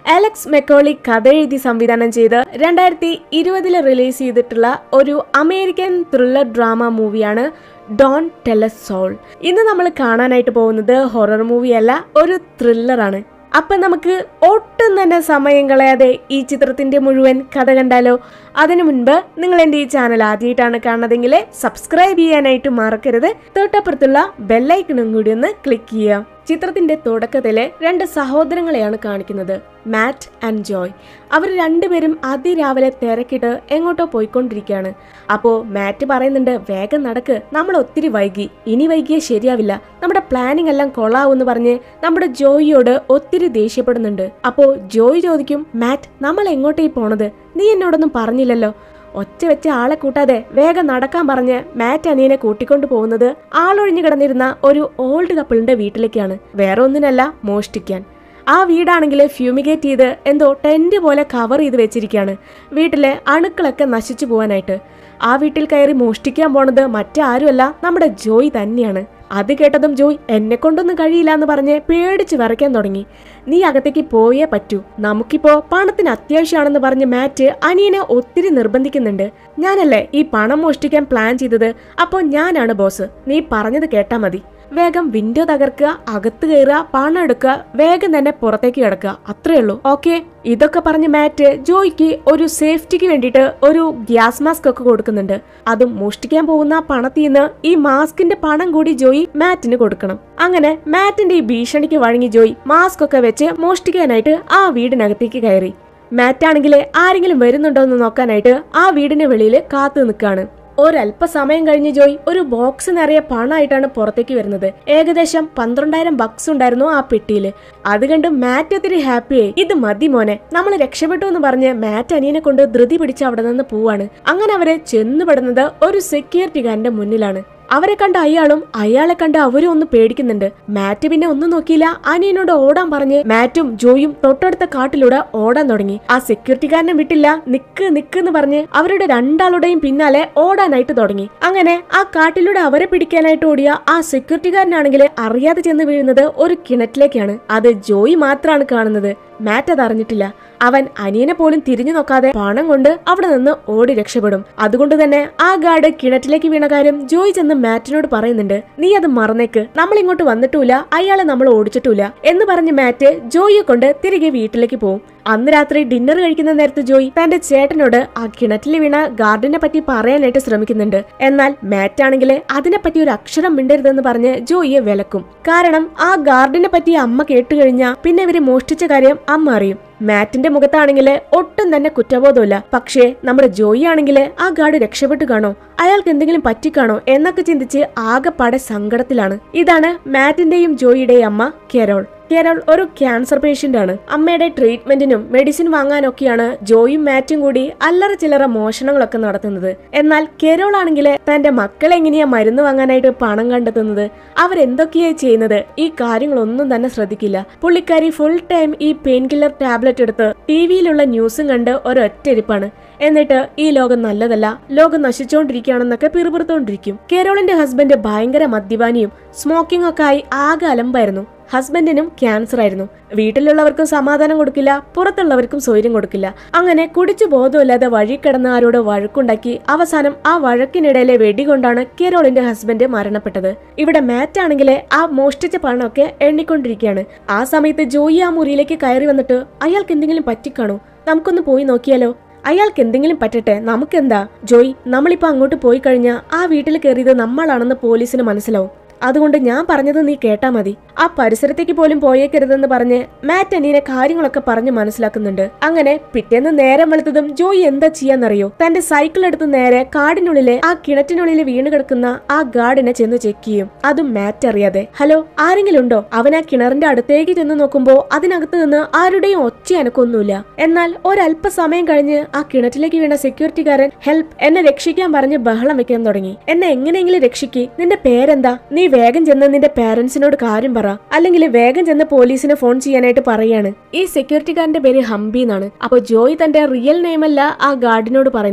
Alex മെക്കോളി കഥ എഴുതി സംവിധാനം ചെയ്ത് രണ്ടായിരത്തി ഇരുപതിൽ റിലീസ് ചെയ്തിട്ടുള്ള ഒരു അമേരിക്കൻ ത്രില്ലർ ഡ്രാമ മൂവിയാണ് ഡോൺ ടെലസ് സോൾ ഇന്ന് നമ്മൾ കാണാനായിട്ട് പോകുന്നത് ഹൊറർ മൂവിയല്ല ഒരു ത്രില്ലറാണ് അപ്പൊ നമുക്ക് ഒട്ടും തന്നെ സമയം കളയാതെ ഈ ചിത്രത്തിന്റെ മുഴുവൻ കഥ കണ്ടാലോ അതിനു മുൻപ് നിങ്ങൾ എൻ്റെ ഈ ചാനൽ ആദ്യമായിട്ടാണ് കാണുന്നതെങ്കിൽ സബ്സ്ക്രൈബ് ചെയ്യാനായിട്ട് മറക്കരുത് തൊട്ടപ്പുറത്തുള്ള ബെല്ലൈക്കണും കൂടി ഒന്ന് ക്ലിക്ക് ചെയ്യുക ചിത്രത്തിന്റെ തുടക്കത്തിലെ രണ്ട് സഹോദരങ്ങളെയാണ് കാണിക്കുന്നത് മാറ്റ് ആൻഡ് ജോയ് അവർ രണ്ടുപേരും അതിരാവിലെ തിരക്കിട്ട് എങ്ങോട്ടോ പോയിക്കൊണ്ടിരിക്കുകയാണ് അപ്പോ മാറ്റ് പറയുന്നുണ്ട് വേഗം നടക്ക് നമ്മൾ ഒത്തിരി വൈകി ഇനി വൈകിയേ ശരിയാവില്ല നമ്മുടെ പ്ലാനിങ് എല്ലാം കൊള്ളാവെന്ന് പറഞ്ഞ് നമ്മുടെ ജോയിയോട് ഒത്തിരി ദേഷ്യപ്പെടുന്നുണ്ട് അപ്പോ ജോയ് ചോദിക്കും മാറ്റ് നമ്മൾ എങ്ങോട്ടേ പോണത് നീ എന്നോടൊന്നും പറഞ്ഞില്ലല്ലോ ഒച്ച വെച്ച ആളെ കൂട്ടാതെ വേഗം നടക്കാൻ പറഞ്ഞ് മാറ്റ് അനിയനെ കൂട്ടിക്കൊണ്ടു പോകുന്നത് ആളൊഴിഞ്ഞു കിടന്നിരുന്ന ഒരു ഓൾഡ് കപ്പിളിന്റെ വീട്ടിലേക്കാണ് വേറെ ഒന്നിനല്ല മോഷ്ടിക്കാൻ ആ വീടാണെങ്കിൽ ഫ്യൂമിഗേറ്റ് ചെയ്ത് എന്തോ ടെന്റ് പോലെ കവർ ചെയ്ത് വെച്ചിരിക്കുകയാണ് വീട്ടിലെ അണുക്കളൊക്കെ നശിച്ചു പോകാനായിട്ട് ആ വീട്ടിൽ കയറി മോഷ്ടിക്കാൻ പോണത് മറ്റാരുമല്ല നമ്മുടെ ജോയ് തന്നെയാണ് അത് കേട്ടതും ജോയ് എന്നെ കൊണ്ടൊന്നും കഴിയില്ല എന്ന് പറഞ്ഞ് പേടിച്ച് വിറയ്ക്കാൻ തുടങ്ങി നീ അകത്തേക്ക് പോയേ പറ്റൂ നമുക്കിപ്പോ പണത്തിന് അത്യാവശ്യമാണെന്ന് പറഞ്ഞ് മാറ്റ് അനിയനെ ഒത്തിരി നിർബന്ധിക്കുന്നുണ്ട് ഞാനല്ലേ ഈ പണം മോഷ്ടിക്കാൻ പ്ലാൻ ചെയ്തത് അപ്പോൾ ഞാനാണ് ബോസ് നീ പറഞ്ഞത് കേട്ടാ മതി വേഗം വിൻഡോ തകർക്കുക അകത്ത് കയറുക പണം എടുക്കുക വേഗം തന്നെ പുറത്തേക്ക് കിടക്കുക അത്രേ ഉള്ളൂ ഓക്കെ ഇതൊക്കെ പറഞ്ഞ് മാറ്റ് ജോയ്ക്ക് ഒരു സേഫ്റ്റിക്ക് വേണ്ടിയിട്ട് ഒരു ഗ്യാസ് മാസ്ക് ഒക്കെ കൊടുക്കുന്നുണ്ട് അതും മോഷ്ടിക്കാൻ പോകുന്ന ആ പണത്തിൽ നിന്ന് ഈ മാസ്കിന്റെ പണം കൂടി ജോയി മാറ്റിന് കൊടുക്കണം അങ്ങനെ മാറ്റിന്റെ ഈ ഭീഷണിക്ക് വഴങ്ങി ജോയി മാസ്ക് ഒക്കെ വെച്ച് മോഷ്ടിക്കാനായിട്ട് ആ വീടിനകത്തേക്ക് കയറി മാറ്റാണെങ്കിൽ ആരെങ്കിലും വരുന്നുണ്ടോ എന്ന് നോക്കാനായിട്ട് ആ വീടിന് വെളിയിൽ കാത്തു നിൽക്കാണ് ഒരല്പസമയം കഴിഞ്ഞ് ജോയ് ഒരു ബോക്സ് നിറയെ പണമായിട്ടാണ് പുറത്തേക്ക് വരുന്നത് ഏകദേശം പന്ത്രണ്ടായിരം ബക്സ് ഉണ്ടായിരുന്നു ആ പെട്ടിയിൽ അത് കണ്ട് മാറ്റ് ഒത്തിരി ഹാപ്പിയായി ഇത് മതി മോനെ നമ്മൾ രക്ഷപ്പെട്ടു എന്ന് പറഞ്ഞ് മാറ്റ് അനിയനെ കൊണ്ട് ധൃതി പിടിച്ച് അവിടെ നിന്ന് പോവാണ് അങ്ങനെ അവര് ചെന്നുപെടുന്നത് ഒരു സെക്യൂരിറ്റിക്കാരന്റെ മുന്നിലാണ് അവരെ കണ്ട അയാളും അയാളെ കണ്ട് അവരും ഒന്ന് പേടിക്കുന്നുണ്ട് മാറ്റ് പിന്നെ ഒന്നും നോക്കിയില്ല അനിയനോട് ഓടാൻ പറഞ്ഞ് മാറ്റും ജോയും തൊട്ടടുത്ത കാട്ടിലൂടെ ഓടാൻ തുടങ്ങി ആ സെക്യൂരിറ്റിക്കാരനെ വിട്ടില്ല നിക്ക് നിക്ക് എന്ന് പറഞ്ഞ് അവരുടെ രണ്ടാളുടെയും പിന്നാലെ ഓടാനായിട്ട് തുടങ്ങി അങ്ങനെ ആ കാട്ടിലൂടെ അവരെ പിടിക്കാനായിട്ട് ഓടിയ ആ സെക്യൂരിറ്റിക്കാരനാണെങ്കിൽ അറിയാതെ ചെന്ന് വീഴുന്നത് ഒരു കിണറ്റിലേക്കാണ് അത് ജോയി മാത്രമാണ് കാണുന്നത് മാറ്റ് അത് അറിഞ്ഞിട്ടില്ല അവൻ അനിയനെ പോലും തിരിഞ്ഞു നോക്കാതെ പണം കൊണ്ട് അവിടെ നിന്ന് ഓടി രക്ഷപ്പെടും അതുകൊണ്ട് തന്നെ ആ ഗാർഡ് കിണറ്റിലേക്ക് വീണ കാര്യം ജോയ് ചെന്ന് മാറ്റിനോട് പറയുന്നുണ്ട് നീ അത് മറന്നേക്ക് നമ്മൾ ഇങ്ങോട്ട് വന്നിട്ടില്ല അയാളെ നമ്മൾ ഓടിച്ചിട്ടില്ല എന്ന് പറഞ്ഞ് മാറ്റ് ജോയിയെ കൊണ്ട് തിരികെ വീട്ടിലേക്ക് പോകും അന്ന് രാത്രി ഡിന്നർ കഴിക്കുന്ന നേരത്ത് ജോയ് തന്റെ ചേട്ടനോട് ആ കിണറ്റിൽ വീണ ഗാർഡിനെ പറ്റി പറയാനായിട്ട് ശ്രമിക്കുന്നുണ്ട് എന്നാൽ മാറ്റ് ആണെങ്കിൽ അതിനെപ്പറ്റി ഒരു അക്ഷരം മിണ്ടരുതെന്ന് പറഞ്ഞ് ജോയിയെ വിലക്കും കാരണം ആ ഗാർഡിനെ പറ്റി അമ്മ കേട്ടുകഴിഞ്ഞാ പിന്നെ ഇവര് മോഷ്ടിച്ച കാര്യം അമ്മ അറിയും മാറ്റിന്റെ മുഖത്താണെങ്കിൽ ഒട്ടും തന്നെ കുറ്റബോധമില്ല പക്ഷേ നമ്മുടെ ജോയി ആണെങ്കിൽ ആ ഗാർഡ് രക്ഷപ്പെട്ടു കാണോ അയാൾക്ക് എന്തെങ്കിലും പറ്റിക്കാണോ എന്നൊക്കെ ചിന്തിച്ച് ആകെപ്പാടെ സങ്കടത്തിലാണ് ഇതാണ് മാറ്റിന്റെയും ജോയിയുടെയും അമ്മ കെരോൾ കേരൾ ഒരു ക്യാൻസർ പേഷ്യന്റ് ആണ് അമ്മയുടെ ട്രീറ്റ്മെന്റിനും മെഡിസിൻ വാങ്ങാനൊക്കെയാണ് ജോയും മാറ്റും കൂടി അല്ലറ ചില്ലറ മോഷണങ്ങളൊക്കെ നടത്തുന്നത് എന്നാൽ കേരൾ ആണെങ്കിൽ തന്റെ മക്കളെ എങ്ങനെയാ മരുന്ന് വാങ്ങാനായിട്ട് പണം കണ്ടെത്തുന്നത് അവരെന്തൊക്കെയായി ചെയ്യുന്നത് ഈ കാര്യങ്ങളൊന്നും തന്നെ ശ്രദ്ധിക്കില്ല പുള്ളിക്കാരി ഫുൾ ടൈം ഈ പെയിൻ കില്ലർ ടാബ്ലറ്റ് എടുത്ത് ടി വിയിലുള്ള ന്യൂസും കണ്ട് ഒരൊറ്റ ഇരിപ്പാണ് എന്നിട്ട് ഈ ലോകം നല്ലതല്ല ലോകം നശിച്ചുകൊണ്ടിരിക്കുകയാണെന്നൊക്കെ പിറുപിറുത്തോണ്ടിരിക്കും കേരോളിന്റെ ഹസ്ബൻഡ് ഭയങ്കര മദ്യപാനിയും സ്മോക്കിംഗ് ഒക്കെ ആയി ആകെ അലമ്പായിരുന്നു ഹസ്ബൻഡിനും ക്യാൻസർ ആയിരുന്നു വീട്ടിലുള്ളവർക്കും സമാധാനം കൊടുക്കില്ല പുറത്തുള്ളവർക്കും സ്വൈര്യം കൊടുക്കില്ല അങ്ങനെ കുടിച്ചു ബോധമില്ലാതെ വഴി കിടന്ന ആരോട് വഴക്കുണ്ടാക്കി അവസാനം ആ വഴക്കിനിടയിലെ വെടികൊണ്ടാണ് കേരോളിന്റെ ഹസ്ബൻഡ് മരണപ്പെട്ടത് ഇവിടെ മാറ്റ് ആണെങ്കിൽ ആ മോഷ്ടിച്ച പണമൊക്കെ എണ്ണിക്കൊണ്ടിരിക്കുകയാണ് ആ സമയത്ത് ജോയി ആ മുറിയിലേക്ക് കയറി വന്നിട്ട് അയാൾക്ക് എന്തെങ്കിലും പറ്റിക്കാണോ നമുക്കൊന്ന് പോയി നോക്കിയാലോ അയാൾക്ക് എന്തെങ്കിലും പറ്റട്ടെ നമുക്കെന്താ ജോയ് നമ്മളിപ്പോ അങ്ങോട്ട് പോയി കഴിഞ്ഞാൽ ആ വീട്ടിൽ കയറിയത് നമ്മളാണെന്ന് പോലീസിന് മനസ്സിലാവും അതുകൊണ്ട് ഞാൻ പറഞ്ഞത് നീ കേട്ടാ മതി ആ പരിസരത്തേക്ക് പോലും പോയേക്കരുതെന്ന് പറഞ്ഞ് മാറ്റ് അനീനെ കാര്യങ്ങളൊക്കെ പറഞ്ഞ് മനസ്സിലാക്കുന്നുണ്ട് അങ്ങനെ പിറ്റേന്ന് നേരം വെളുത്തതും ജോയി എന്താ ചെയ്യാന്നറിയോ തന്റെ സൈക്കിൾ എടുത്ത് നേരെ കാടിനുള്ളിലെ ആ കിണറ്റിനുള്ളിൽ വീണ് കിടക്കുന്ന ആ ഗാർഡിനെ ചെന്ന് ചെക്ക് ചെയ്യും അതും മാറ്റ് അറിയാതെ ഹലോ ആരെങ്കിലും ഉണ്ടോ അവൻ ആ കിണറിന്റെ അടുത്തേക്ക് ചെന്ന് നോക്കുമ്പോ അതിനകത്ത് നിന്ന് ആരുടെയും ഒച്ച അനക്കൊന്നുമില്ല എന്നാൽ ഒരല്പസമയം കഴിഞ്ഞ് ആ കിണറ്റിലേക്ക് വീണ സെക്യൂരിറ്റിക്കാരൻ ഹെൽപ്പ് എന്നെ രക്ഷിക്കാൻ പറഞ്ഞ് ബഹളം വെക്കാൻ തുടങ്ങി എന്നെ എങ്ങനെയെങ്കിലും രക്ഷിക്ക് നിന്റെ പേരെന്താ നീ വേഗം ചെന്ന് നിന്റെ പേരൻസിനോട് കാര്യം പറ അല്ലെങ്കിൽ വേഗം ചെന്ന് പോലീസിന് ഫോൺ ചെയ്യാനായിട്ട് പറയാണ് ഈ സെക്യൂരിറ്റിക്കാരന്റെ പേര് ഹംബി എന്നാണ് അപ്പൊ ജോയ് തന്റെ റിയൽ നെയിം അല്ല ആ ഗാർഡിനോട് പറയുന്നത്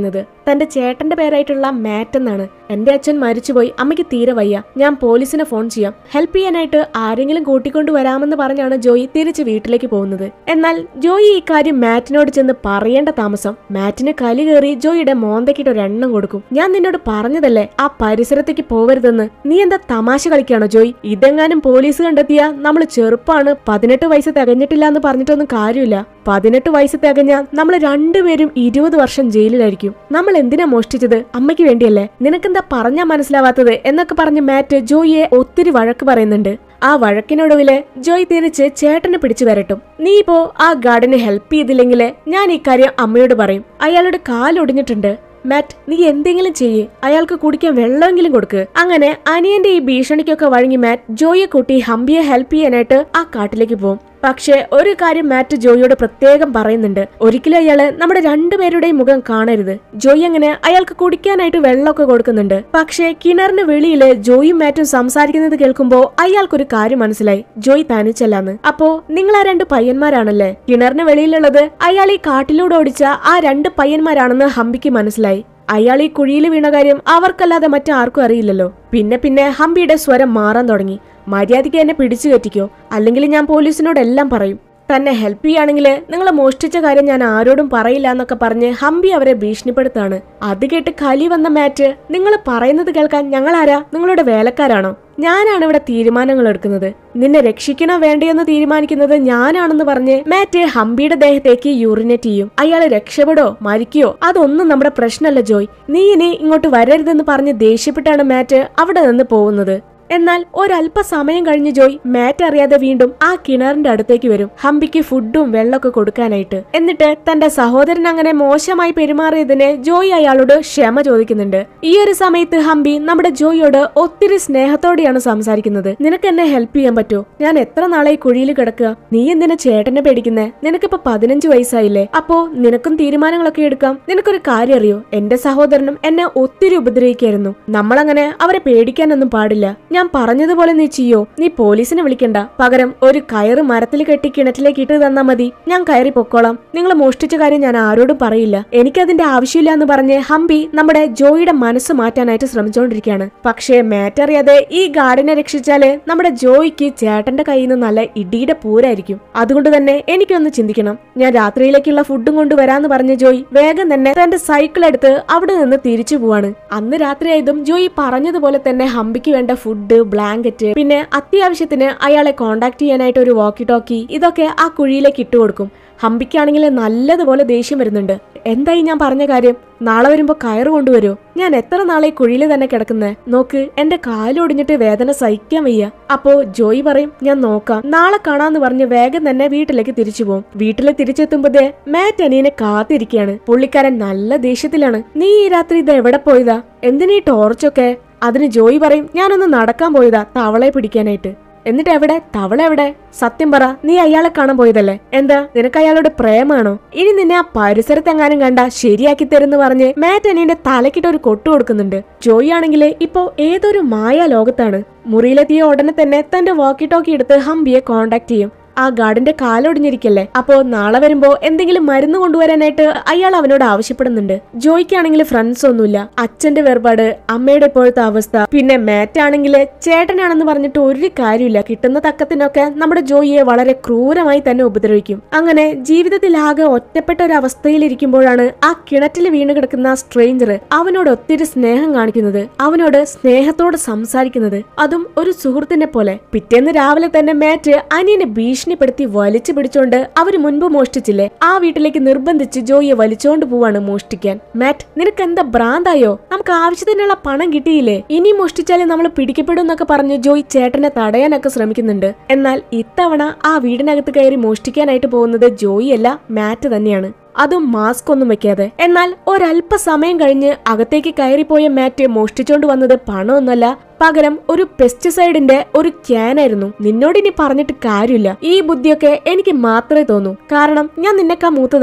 തന്റെ ചേട്ടന്റെ പേരായിട്ടുള്ള മാറ്റ് എന്നാണ് എന്റെ അച്ഛൻ മരിച്ചുപോയി അമ്മയ്ക്ക് തീരെ വയ്യ ഞാൻ പോലീസിനെ ഫോൺ ചെയ്യാം ഹെൽപ്പ് ചെയ്യാനായിട്ട് ആരെങ്കിലും കൂട്ടിക്കൊണ്ടു വരാമെന്ന് പറഞ്ഞാണ് ജോയി തിരിച്ച് വീട്ടിലേക്ക് പോകുന്നത് എന്നാൽ ജോയി ഈ കാര്യം മാറ്റിനോട് ചെന്ന് പറയേണ്ട താമസം മാറ്റിന് കലി കയറി ജോയിയുടെ മോന്തയ്ക്കിട്ട് ഒരെണ്ണം കൊടുക്കും ഞാൻ നിന്നോട് പറഞ്ഞതല്ലേ ആ പരിസരത്തേക്ക് പോവരുതെന്ന് നീ എന്താ തമാശ കളിക്കാണോ ജോയ് ഇതെങ്ങാനും പോലീസ് കണ്ടെത്തിയ നമ്മൾ ചെറുപ്പാണ് പതിനെട്ട് വയസ്സ് തികഞ്ഞിട്ടില്ല എന്ന് പറഞ്ഞിട്ടൊന്നും കാര്യമില്ല പതിനെട്ട് വയസ്സ് തികഞ്ഞ നമ്മൾ രണ്ടുപേരും ഇരുപത് വർഷം ജയിലിലായിരിക്കും നമ്മൾ എന്തിനാ മോഷ്ടിച്ചത് അമ്മയ്ക്ക് വേണ്ടിയല്ലേ നിനക്കെന്താ പറഞ്ഞാ മനസ്സിലാവാത്തത് എന്നൊക്കെ പറഞ്ഞ് മാറ്റ് ജോയിയെ ഒത്തിരി വഴക്ക് പറയുന്നുണ്ട് ആ വഴക്കിനൊടുവില് ജോയ് തിരിച്ച് ചേട്ടനെ പിടിച്ചു വരട്ടും നീ ഇപ്പോ ആ ഗാർഡനെ ഹെൽപ്പ് ചെയ്തില്ലെങ്കിൽ ഞാൻ ഈ കാര്യം അമ്മയോട് പറയും അയാളുടെ കാലൊടിഞ്ഞിട്ടുണ്ട് മാറ്റ് നീ എന്തെങ്കിലും ചെയ്യ് അയാൾക്ക് കുടിക്കാൻ വെള്ളമെങ്കിലും കൊടുക്ക് അങ്ങനെ അനിയന്റെ ഈ ഭീഷണിക്കൊക്കെ വഴങ്ങി മാറ്റ് ജോയിയെ കൂട്ടി ഹംപിയെ ഹെൽപ്പ് ചെയ്യാനായിട്ട് ആ കാട്ടിലേക്ക് പോകും പക്ഷേ ഒരു കാര്യം മാറ്റ് ജോയിയോട് പ്രത്യേകം പറയുന്നുണ്ട് ഒരിക്കലും അയാള് നമ്മുടെ രണ്ടുപേരുടെയും മുഖം കാണരുത് ജോയി അങ്ങനെ അയാൾക്ക് കുടിക്കാനായിട്ട് വെള്ളമൊക്കെ കൊടുക്കുന്നുണ്ട് പക്ഷേ കിണറിന് വെളിയില് ജോയും മാറ്റും സംസാരിക്കുന്നത് കേൾക്കുമ്പോ അയാൾക്കൊരു കാര്യം മനസ്സിലായി ജോയ് തനിച്ചല്ലാന്ന് അപ്പോ നിങ്ങൾ ആ രണ്ട് പയ്യന്മാരാണല്ലേ കിണറിന് വെളിയിലുള്ളത് അയാൾ ഈ കാട്ടിലൂടെ ഓടിച്ച ആ രണ്ട് പയ്യന്മാരാണെന്ന് ഹംപിക്ക് മനസ്സിലായി അയാൾ ഈ കുഴിയിൽ വീണ കാര്യം അവർക്കല്ലാതെ മറ്റാർക്കും അറിയില്ലല്ലോ പിന്നെ പിന്നെ ഹംപിയുടെ സ്വരം മാറാൻ തുടങ്ങി മര്യാദയ്ക്ക് എന്നെ പിടിച്ചു കയറ്റിക്കോ അല്ലെങ്കിൽ ഞാൻ പോലീസിനോട് എല്ലാം പറയും തന്നെ ഹെൽപ്പ് ചെയ്യുകയാണെങ്കിൽ നിങ്ങൾ മോഷ്ടിച്ച കാര്യം ഞാൻ ആരോടും പറയില്ല എന്നൊക്കെ പറഞ്ഞ് ഹംപി അവരെ ഭീഷണിപ്പെടുത്താണ് അത് കേട്ട് കലി വന്ന മാറ്റ് നിങ്ങൾ പറയുന്നത് കേൾക്കാൻ ഞങ്ങളാരാ നിങ്ങളുടെ വേലക്കാരാണോ ഞാനാണ് ഇവിടെ തീരുമാനങ്ങൾ എടുക്കുന്നത് നിന്നെ രക്ഷിക്കണോ വേണ്ടയെന്ന് തീരുമാനിക്കുന്നത് ഞാനാണെന്ന് പറഞ്ഞ് മാറ്റ് ഹംപിയുടെ ദേഹത്തേക്ക് യൂറിനേറ്റ് ചെയ്യും അയാൾ രക്ഷപ്പെടോ മരിക്കോ അതൊന്നും നമ്മുടെ പ്രശ്നമല്ല ജോയ് നീ ഇനി ഇങ്ങോട്ട് വരരുതെന്ന് പറഞ്ഞ് ദേഷ്യപ്പെട്ടാണ് മാറ്റ് അവിടെ നിന്ന് പോകുന്നത് എന്നാൽ ഒരല്പസമയം കഴിഞ്ഞ് ജോയ് മാറ്റ് അറിയാതെ വീണ്ടും ആ കിണറിന്റെ അടുത്തേക്ക് വരും ഹംപിക്ക് ഫുഡും വെള്ളമൊക്കെ കൊടുക്കാനായിട്ട് എന്നിട്ട് തന്റെ സഹോദരൻ അങ്ങനെ മോശമായി പെരുമാറിയതിന് ജോയ് അയാളോട് ക്ഷമ ചോദിക്കുന്നുണ്ട് ഈ ഒരു സമയത്ത് ഹംപി നമ്മുടെ ജോയിയോട് ഒത്തിരി സ്നേഹത്തോടെയാണ് സംസാരിക്കുന്നത് നിനക്ക് എന്നെ ഹെൽപ്പ് ചെയ്യാൻ പറ്റുമോ ഞാൻ എത്ര നാളായി കുഴിയിൽ കിടക്കുക നീ എന്തിനാ ചേട്ടനെ പേടിക്കുന്നേ നിനക്കിപ്പോ പതിനഞ്ച് വയസ്സായില്ലേ അപ്പോ നിനക്കും തീരുമാനങ്ങളൊക്കെ എടുക്കാം നിനക്കൊരു കാര്യം അറിയോ എന്റെ സഹോദരനും എന്നെ ഒത്തിരി ഉപദ്രവിക്കായിരുന്നു നമ്മളങ്ങനെ അവരെ പേടിക്കാനൊന്നും പാടില്ല ഞാൻ പറഞ്ഞതുപോലെ നീ ചെയ്യോ നീ പോലീസിനെ വിളിക്കണ്ട പകരം ഒരു കയറ് മരത്തിൽ കെട്ടി കിണറ്റിലേക്ക് ഇട്ട് തന്നാ മതി ഞാൻ കയറി പൊക്കോളാം നിങ്ങൾ മോഷ്ടിച്ച കാര്യം ഞാൻ ആരോടും പറയില്ല എനിക്കതിന്റെ ആവശ്യമില്ല എന്ന് പറഞ്ഞ് ഹംപി നമ്മുടെ ജോയിയുടെ മനസ്സ് മാറ്റാനായിട്ട് ശ്രമിച്ചുകൊണ്ടിരിക്കുകയാണ് പക്ഷേ മാറ്ററിയാതെ ഈ ഗാർഡിനെ രക്ഷിച്ചാല് നമ്മുടെ ജോയിക്ക് ചേട്ടന്റെ കയ്യിൽ നിന്ന് നല്ല ഇടിയുടെ പൂരായിരിക്കും അതുകൊണ്ട് തന്നെ എനിക്കൊന്ന് ചിന്തിക്കണം ഞാൻ രാത്രിയിലേക്കുള്ള ഫുഡും കൊണ്ടുവരാന്ന് പറഞ്ഞ ജോയ് വേഗം തന്നെ തന്റെ സൈക്കിൾ എടുത്ത് അവിടെ നിന്ന് തിരിച്ചു പോവാണ് അന്ന് രാത്രിയായതും ജോയി പറഞ്ഞതുപോലെ തന്നെ ഹംപിക്ക് വേണ്ട ഫുഡ് ബ്ലാങ്കറ്റ് പിന്നെ അത്യാവശ്യത്തിന് അയാളെ കോണ്ടാക്ട് ചെയ്യാനായിട്ട് ഒരു വാക്കി ടോക്കി ഇതൊക്കെ ആ കുഴിയിലേക്ക് ഇട്ടു കൊടുക്കും ഹംപിക്കാണെങ്കിൽ നല്ലതുപോലെ ദേഷ്യം വരുന്നുണ്ട് എന്തായി ഞാൻ പറഞ്ഞ കാര്യം നാളെ വരുമ്പോ കയറ് കൊണ്ടുവരുമോ ഞാൻ എത്ര നാളെ കുഴിയിൽ തന്നെ കിടക്കുന്നേ നോക്ക് എന്റെ കാലൊടിഞ്ഞിട്ട് വേദന സഹിക്കാൻ വയ്യ അപ്പോ ജോയി പറയും ഞാൻ നോക്കാം നാളെ കാണാന്ന് പറഞ്ഞ് വേഗം തന്നെ വീട്ടിലേക്ക് തിരിച്ചു പോകും വീട്ടിൽ തിരിച്ചെത്തുമ്പോഴേ മാറ്റ് അനിയനെ കാത്തിരിക്കുകയാണ് പുള്ളിക്കാരൻ നല്ല ദേഷ്യത്തിലാണ് നീ ഈ രാത്രി ഇത് എവിടെ പോയതാ എന്തിനീ ടോർച്ചൊക്കെ അതിന് ജോയി പറയും ഞാനൊന്ന് നടക്കാൻ പോയതാ തവളെ പിടിക്കാനായിട്ട് എന്നിട്ട് എവിടെ തവള എവിടെ സത്യം പറ നീ അയാളെ കാണാൻ പോയതല്ലേ എന്താ നിനക്ക് അയാളോട് പ്രേമാണോ ഇനി നിന്നെ ആ പരിസരത്തെങ്ങാനും കണ്ട ശരിയാക്കി തരുന്ന് പറഞ്ഞ് മാറ്റ് അനിയന്റെ തലക്കിട്ട് ഒരു കൊട്ടു കൊടുക്കുന്നുണ്ട് ജോയി ആണെങ്കിൽ ഇപ്പോ ഏതൊരു മായ ലോകത്താണ് മുറിയിലെത്തിയ ഉടനെ തന്നെ തന്റെ വാക്കി ടോക്കി എടുത്ത് ഹംപിയെ കോണ്ടാക്ട് ചെയ്യും ആ ഗാർഡിന്റെ കാലൊടിഞ്ഞിരിക്കല്ലേ അപ്പോ നാളെ വരുമ്പോ എന്തെങ്കിലും മരുന്ന് കൊണ്ടുവരാനായിട്ട് അയാൾ അവനോട് ആവശ്യപ്പെടുന്നുണ്ട് ജോയ്ക്കാണെങ്കിൽ ഫ്രണ്ട്സ് ഒന്നുമില്ല അച്ഛന്റെ വേർപാട് അമ്മയുടെ ഇപ്പോഴത്തെ അവസ്ഥ പിന്നെ മാറ്റ് ആണെങ്കിൽ ചേട്ടനാണെന്ന് പറഞ്ഞിട്ട് ഒരു കാര്യമില്ല കിട്ടുന്ന തക്കത്തിനൊക്കെ നമ്മുടെ ജോയിയെ വളരെ ക്രൂരമായി തന്നെ ഉപദ്രവിക്കും അങ്ങനെ ജീവിതത്തിൽ ആകെ ഒറ്റപ്പെട്ട ഒരു അവസ്ഥയിലിരിക്കുമ്പോഴാണ് ആ കിണറ്റിൽ വീണ് കിടക്കുന്ന ആ സ്ട്രേഞ്ചർ അവനോട് ഒത്തിരി സ്നേഹം കാണിക്കുന്നത് അവനോട് സ്നേഹത്തോടെ സംസാരിക്കുന്നത് അതും ഒരു സുഹൃത്തിനെ പോലെ പിറ്റേന്ന് രാവിലെ തന്നെ മാറ്റ് അനിയനെ ഭീഷണിപ്പെടുത്തി വലിച്ചു പിടിച്ചോണ്ട് അവര് മുൻപ് മോഷ്ടിച്ചില്ലേ ആ വീട്ടിലേക്ക് നിർബന്ധിച്ച് ജോയിയെ വലിച്ചോണ്ട് പോവാണ് മോഷ്ടിക്കാൻ മാറ്റ് നിനക്ക് എന്താ ഭ്രാന്തായോ നമുക്ക് ആവശ്യത്തിനുള്ള പണം കിട്ടിയില്ലേ ഇനി മോഷ്ടിച്ചാലേ നമ്മൾ പിടിക്കപ്പെടും എന്നൊക്കെ പറഞ്ഞ് ജോയ് ചേട്ടനെ തടയാനൊക്കെ ശ്രമിക്കുന്നുണ്ട് എന്നാൽ ഇത്തവണ ആ വീടിനകത്ത് കയറി മോഷ്ടിക്കാനായിട്ട് പോകുന്നത് ജോയി അല്ല മാറ്റ് തന്നെയാണ് അതും മാസ്ക് ഒന്നും വെക്കാതെ എന്നാൽ ഒരല്പസമയം കഴിഞ്ഞ് അകത്തേക്ക് കയറിപ്പോയ മാറ്റ് മോഷ്ടിച്ചോണ്ട് വന്നത് പണമൊന്നുമല്ല പകരം ഒരു പെസ്റ്റിസൈഡിന്റെ ഒരു ക്യാനായിരുന്നു നിന്നോട് ഇനി പറഞ്ഞിട്ട് കാര്യമില്ല ഈ ബുദ്ധിയൊക്കെ എനിക്ക് മാത്രമേ തോന്നൂ കാരണം ഞാൻ നിന്നെക്കാ മൂത്തതല്ലേ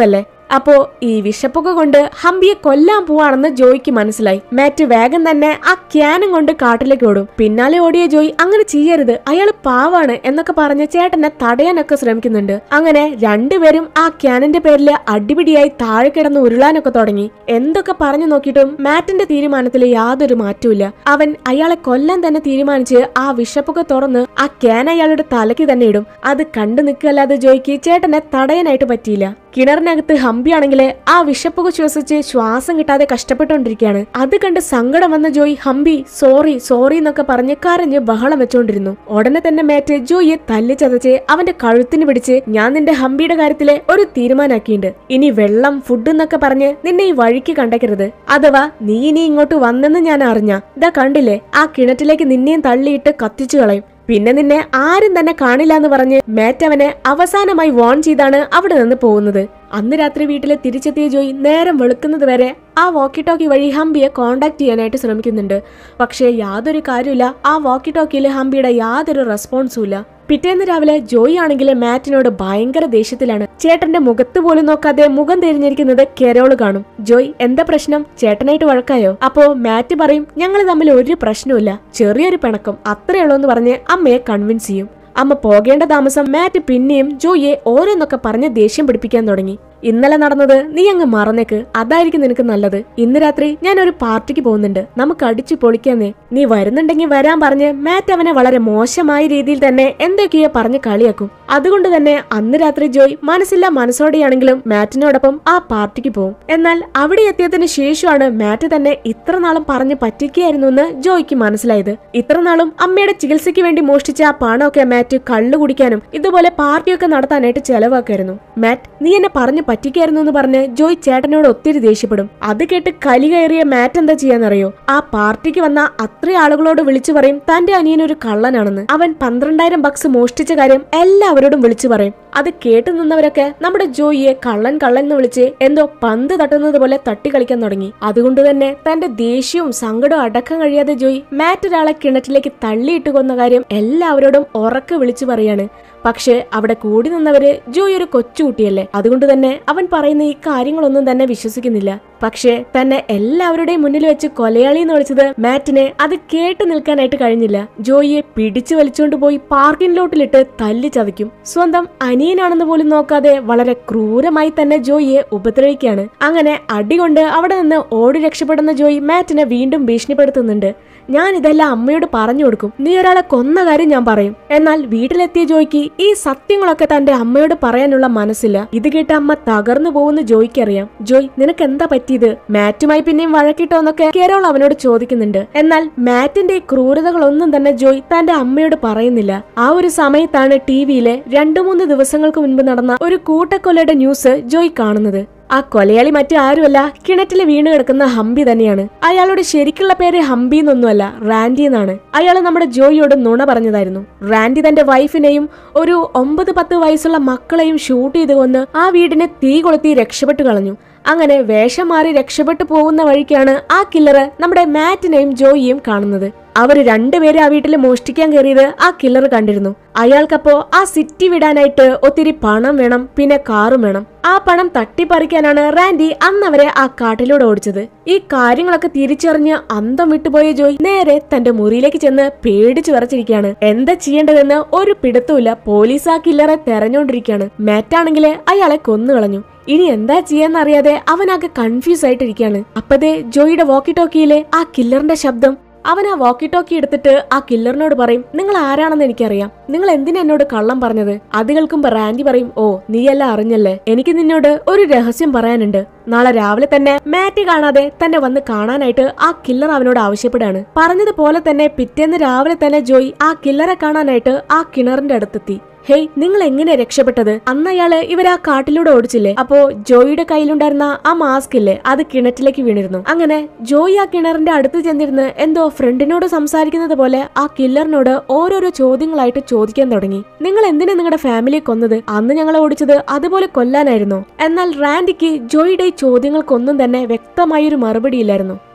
അപ്പോ ഈ വിഷപ്പൊക്കെ കൊണ്ട് ഹംപിയെ കൊല്ലാൻ പോവാണെന്ന് ജോയ്ക്ക് മനസ്സിലായി മാറ്റ് വേഗം തന്നെ ആ ക്യാനും കൊണ്ട് കാട്ടിലേക്ക് ഓടും പിന്നാലെ ഓടിയ ജോയ് അങ്ങനെ ചെയ്യരുത് അയാൾ പാവാണ് എന്നൊക്കെ പറഞ്ഞ് ചേട്ടനെ തടയാനൊക്കെ ശ്രമിക്കുന്നുണ്ട് അങ്ങനെ രണ്ടുപേരും ആ ക്യാനിന്റെ പേരിൽ അടിപിടിയായി താഴെ കിടന്ന് ഉരുളാനൊക്കെ തുടങ്ങി എന്തൊക്കെ പറഞ്ഞു നോക്കിയിട്ടും മാറ്റിന്റെ തീരുമാനത്തിൽ യാതൊരു മാറ്റവുമില്ല അവൻ അയാളെ കൊല്ലാൻ തന്നെ തീരുമാനിച്ച് ആ വിഷപ്പൊക്കെ തുറന്ന് ആ ക്യാൻ അയാളുടെ തലയ്ക്ക് തന്നെ ഇടും അത് കണ്ടു നിൽക്കല്ലാതെ ജോയ്ക്ക് ചേട്ടനെ തടയാനായിട്ട് പറ്റിയില്ല കിണറിനകത്ത് ഹംപിയാണെങ്കിൽ ആ വിഷപ്പുക ശ്വസിച്ച് ശ്വാസം കിട്ടാതെ കഷ്ടപ്പെട്ടുകൊണ്ടിരിക്കുകയാണ് അത് കണ്ട് സങ്കടം വന്ന ജോയ് ഹംപി സോറി സോറി എന്നൊക്കെ പറഞ്ഞ് കരഞ്ഞ് ബഹളം വെച്ചോണ്ടിരുന്നു ഉടനെ തന്നെ മേറ്റ് ജോയിയെ തല്ലി ചതച്ച് അവന്റെ കഴുത്തിന് പിടിച്ച് ഞാൻ നിന്റെ ഹംപിയുടെ കാര്യത്തിലെ ഒരു തീരുമാനാക്കിയിട്ടുണ്ട് ഇനി വെള്ളം ഫുഡ് എന്നൊക്കെ പറഞ്ഞ് നിന്നെ ഈ വഴിക്ക് കണ്ടക്കരുത് അഥവാ നീ ഇനി ഇങ്ങോട്ട് വന്നെന്ന് ഞാൻ അറിഞ്ഞ ഇതാ കണ്ടില്ലേ ആ കിണറ്റിലേക്ക് നിന്നെയും തള്ളിയിട്ട് കത്തിച്ചു കളയും പിന്നെ നിന്നെ ആരും തന്നെ കാണില്ല എന്ന് പറഞ്ഞ് മാറ്റ് അവനെ അവസാനമായി വോൺ ചെയ്താണ് അവിടെ നിന്ന് പോകുന്നത് അന്ന് രാത്രി വീട്ടിലെ തിരിച്ചെത്തിയ ജോയി നേരം വെളുക്കുന്നത് വരെ ആ വോക്കി ടോക്കി വഴി ഹംപിയെ കോണ്ടാക്ട് ചെയ്യാനായിട്ട് ശ്രമിക്കുന്നുണ്ട് പക്ഷേ യാതൊരു കാര്യമില്ല ആ വോക്കി ടോക്കിയിൽ ഹംപിയുടെ യാതൊരു റെസ്പോൺസും ഇല്ല പിറ്റേന്ന് രാവിലെ ജോയി ആണെങ്കിൽ മാറ്റിനോട് ഭയങ്കര ദേഷ്യത്തിലാണ് ചേട്ടന്റെ മുഖത്ത് പോലും നോക്കാതെ മുഖം തിരിഞ്ഞിരിക്കുന്നത് കെരോള് കാണും ജോയ് എന്താ പ്രശ്നം ചേട്ടനായിട്ട് വഴക്കായോ അപ്പോ മാറ്റ് പറയും ഞങ്ങൾ തമ്മിൽ ഒരു പ്രശ്നവുമില്ല ചെറിയൊരു പിണക്കം അത്രേ ഉള്ളൂ എന്ന് പറഞ്ഞ് അമ്മയെ കൺവിൻസ് ചെയ്യും അമ്മ പോകേണ്ട താമസം മാറ്റ് പിന്നെയും ജോയിയെ ഓരോന്നൊക്കെ പറഞ്ഞ് ദേഷ്യം പിടിപ്പിക്കാൻ തുടങ്ങി ഇന്നലെ നടന്നത് നീ അങ്ങ് മറന്നേക്ക് അതായിരിക്കും നിനക്ക് നല്ലത് ഇന്ന് രാത്രി ഞാൻ ഒരു പാർട്ടിക്ക് പോകുന്നുണ്ട് നമുക്ക് അടിച്ചു പൊളിക്കാന്നേ നീ വരുന്നുണ്ടെങ്കിൽ വരാൻ പറഞ്ഞ് മാറ്റ് അവനെ വളരെ മോശമായ രീതിയിൽ തന്നെ എന്തൊക്കെയോ പറഞ്ഞ് കളിയാക്കും അതുകൊണ്ട് തന്നെ അന്ന് രാത്രി ജോയ് മനസ്സില്ല മനസ്സോടെയാണെങ്കിലും മാറ്റിനോടൊപ്പം ആ പാർട്ടിക്ക് പോകും എന്നാൽ അവിടെ എത്തിയതിനു ശേഷമാണ് മാറ്റ് തന്നെ ഇത്ര നാളും പറഞ്ഞ് പറ്റിക്കുകയായിരുന്നു എന്ന് ജോയ്ക്ക് മനസ്സിലായത് ഇത്ര നാളും അമ്മയുടെ ചികിത്സയ്ക്ക് വേണ്ടി മോഷ്ടിച്ച ആ പണമൊക്കെ മാറ്റ് കള്ളു കുടിക്കാനും ഇതുപോലെ പാർട്ടിയൊക്കെ നടത്താനായിട്ട് ചെലവാക്കായിരുന്നു മാറ്റ് നീ എന്നെ പറഞ്ഞു പറ്റിക്കായിരുന്നു എന്ന് പറഞ്ഞ് ജോയ് ചേട്ടനോട് ഒത്തിരി ദേഷ്യപ്പെടും അത് കേട്ട് കലി കയറിയ മാറ്റ് എന്താ ചെയ്യാന്നറിയോ ആ പാർട്ടിക്ക് വന്ന അത്ര ആളുകളോട് വിളിച്ചു പറയും തന്റെ അനിയൻ ഒരു കള്ളനാണെന്ന് അവൻ പന്ത്രണ്ടായിരം ബക്സ് മോഷ്ടിച്ച കാര്യം എല്ലാവരോടും വിളിച്ചു പറയും അത് കേട്ടു നിന്നവരൊക്കെ നമ്മുടെ ജോയിയെ കള്ളൻ കള്ളൻ എന്ന് വിളിച്ച് എന്തോ പന്ത് തട്ടുന്നത് പോലെ തട്ടി കളിക്കാൻ തുടങ്ങി അതുകൊണ്ട് തന്നെ തന്റെ ദേഷ്യവും സങ്കടവും അടക്കാൻ കഴിയാതെ ജോയി മാറ്റ് ഒരാളെ കിണറ്റിലേക്ക് തള്ളിയിട്ട് കൊന്ന കാര്യം എല്ലാവരോടും ഉറക്കെ വിളിച്ചു പറയാണ് പക്ഷേ അവിടെ കൂടി നിന്നവര് ജോയ് ഒരു കൊച്ചുകുട്ടിയല്ലേ അതുകൊണ്ട് തന്നെ അവൻ പറയുന്ന ഈ കാര്യങ്ങളൊന്നും തന്നെ വിശ്വസിക്കുന്നില്ല പക്ഷേ തന്നെ എല്ലാവരുടെയും മുന്നിൽ വെച്ച് കൊലയാളി എന്ന് വിളിച്ചത് മാറ്റിനെ അത് കേട്ട് നിൽക്കാനായിട്ട് കഴിഞ്ഞില്ല ജോയിയെ പിടിച്ചു വലിച്ചുകൊണ്ട് പോയി പാർക്കിംഗ് ലോട്ടിലിട്ട് തല്ലി ചതയ്ക്കും സ്വന്തം അനിയനാണെന്ന് പോലും നോക്കാതെ വളരെ ക്രൂരമായി തന്നെ ജോയിയെ ഉപദ്രവിക്കുകയാണ് അങ്ങനെ അടികൊണ്ട് അവിടെ നിന്ന് ഓടി രക്ഷപ്പെടുന്ന ജോയി മാറ്റിനെ വീണ്ടും ഭീഷണിപ്പെടുത്തുന്നുണ്ട് ഞാൻ ഇതെല്ലാം അമ്മയോട് പറഞ്ഞു കൊടുക്കും നീ ഒരാളെ കൊന്ന കാര്യം ഞാൻ പറയും എന്നാൽ വീട്ടിലെത്തിയ ജോയ്ക്ക് ഈ സത്യങ്ങളൊക്കെ തന്റെ അമ്മയോട് പറയാനുള്ള മനസ്സില്ല ഇത് കേട്ട് അമ്മ തകർന്നു പോകുന്ന ജോയ്ക്ക് അറിയാം ജോയ് നിനക്ക് എന്താ പറ്റിയത് മാറ്റുമായി പിന്നെയും വഴക്കിട്ടോ എന്നൊക്കെ കേരോൾ അവനോട് ചോദിക്കുന്നുണ്ട് എന്നാൽ മാറ്റിന്റെ ഈ ക്രൂരതകളൊന്നും തന്നെ ജോയ് തന്റെ അമ്മയോട് പറയുന്നില്ല ആ ഒരു സമയത്താണ് ടി വിയിലെ രണ്ടു മൂന്ന് ദിവസങ്ങൾക്ക് മുൻപ് നടന്ന ഒരു കൂട്ടക്കൊലയുടെ ന്യൂസ് ജോയ് കാണുന്നത് ആ കൊലയാളി മറ്റു ആരുമല്ല കിണറ്റിൽ വീണ് കിടക്കുന്ന ഹംപി തന്നെയാണ് അയാളുടെ ശരിക്കുള്ള പേര് ഹംപി എന്നൊന്നുമല്ല റാൻഡി എന്നാണ് അയാൾ നമ്മുടെ ജോയിയോട് നുണ പറഞ്ഞതായിരുന്നു റാൻഡി തന്റെ വൈഫിനെയും ഒരു ഒമ്പത് പത്ത് വയസ്സുള്ള മക്കളെയും ഷൂട്ട് ചെയ്ത് കൊന്ന് ആ വീടിനെ തീ കൊളുത്തി രക്ഷപ്പെട്ടു കളഞ്ഞു അങ്ങനെ വേഷം മാറി രക്ഷപ്പെട്ടു പോകുന്ന വഴിക്കാണ് ആ കില്ലറ് നമ്മുടെ മാറ്റിനെയും ജോയിയെയും കാണുന്നത് അവര് രണ്ടുപേരെ ആ വീട്ടിൽ മോഷ്ടിക്കാൻ കയറിയത് ആ കില്ലർ കണ്ടിരുന്നു അയാൾക്കപ്പോ ആ സിറ്റി വിടാനായിട്ട് ഒത്തിരി പണം വേണം പിന്നെ കാറും വേണം ആ പണം തട്ടിപ്പറിക്കാനാണ് റാൻഡി അന്ന് അവരെ ആ കാട്ടിലൂടെ ഓടിച്ചത് ഈ കാര്യങ്ങളൊക്കെ തിരിച്ചറിഞ്ഞ് അന്തം വിട്ടുപോയ ജോയ് നേരെ തന്റെ മുറിയിലേക്ക് ചെന്ന് പേടിച്ചു വിറച്ചിരിക്കുകയാണ് എന്താ ചെയ്യേണ്ടതെന്ന് ഒരു പിടുത്തമില്ല പോലീസ് ആ കില്ലറെ തെരഞ്ഞുകൊണ്ടിരിക്കുകയാണ് മാറ്റാണെങ്കില് അയാളെ കൊന്നുകളഞ്ഞു ഇനി എന്താ ചെയ്യാന്നറിയാതെ അവനാകെ കൺഫ്യൂസ് ആയിട്ടിരിക്കുകയാണ് അപ്പതേ ജോയിയുടെ വോക്കി ടോക്കിയിലെ ആ കില്ലറിന്റെ ശബ്ദം അവൻ ആ വോക്കി ടോക്കി എടുത്തിട്ട് ആ കില്ലറിനോട് പറയും നിങ്ങൾ ആരാണെന്ന് എനിക്കറിയാം നിങ്ങൾ എന്തിനാ എന്നോട് കള്ളം പറഞ്ഞത് അത് കേൾക്കുമ്പോ റാൻഡി പറയും ഓ നീയെല്ലാം അറിഞ്ഞല്ലേ എനിക്ക് നിന്നോട് ഒരു രഹസ്യം പറയാനുണ്ട് നാളെ രാവിലെ തന്നെ മാറ്റി കാണാതെ തന്നെ വന്ന് കാണാനായിട്ട് ആ കില്ലർ അവനോട് ആവശ്യപ്പെടാണ് പറഞ്ഞതുപോലെ തന്നെ പിറ്റേന്ന് രാവിലെ തന്നെ ജോയി ആ കില്ലറെ കാണാനായിട്ട് ആ കിണറിന്റെ അടുത്തെത്തി ഹേയ് നിങ്ങൾ എങ്ങനെ രക്ഷപ്പെട്ടത് അന്ന് അയാള് ഇവരാ കാട്ടിലൂടെ ഓടിച്ചില്ലേ അപ്പോ ജോയിയുടെ കയ്യിലുണ്ടായിരുന്ന ആ മാസ്ക് ഇല്ലേ അത് കിണറ്റിലേക്ക് വീണിരുന്നു അങ്ങനെ ജോയി ആ കിണറിന്റെ അടുത്ത് ചെന്നിരുന്ന് എന്തോ ഫ്രണ്ടിനോട് സംസാരിക്കുന്നത് പോലെ ആ കില്ലറിനോട് ഓരോരോ ചോദ്യങ്ങളായിട്ട് ചോദിക്കാൻ തുടങ്ങി നിങ്ങൾ എന്തിനാ നിങ്ങളുടെ ഫാമിലിയെ കൊന്നത് അന്ന് ഞങ്ങളെ ഓടിച്ചത് അതുപോലെ കൊല്ലാനായിരുന്നു എന്നാൽ റാൻഡിക്ക് ജോയിയുടെ ഈ ചോദ്യങ്ങൾക്കൊന്നും തന്നെ വ്യക്തമായൊരു മറുപടിയില്ലായിരുന്നു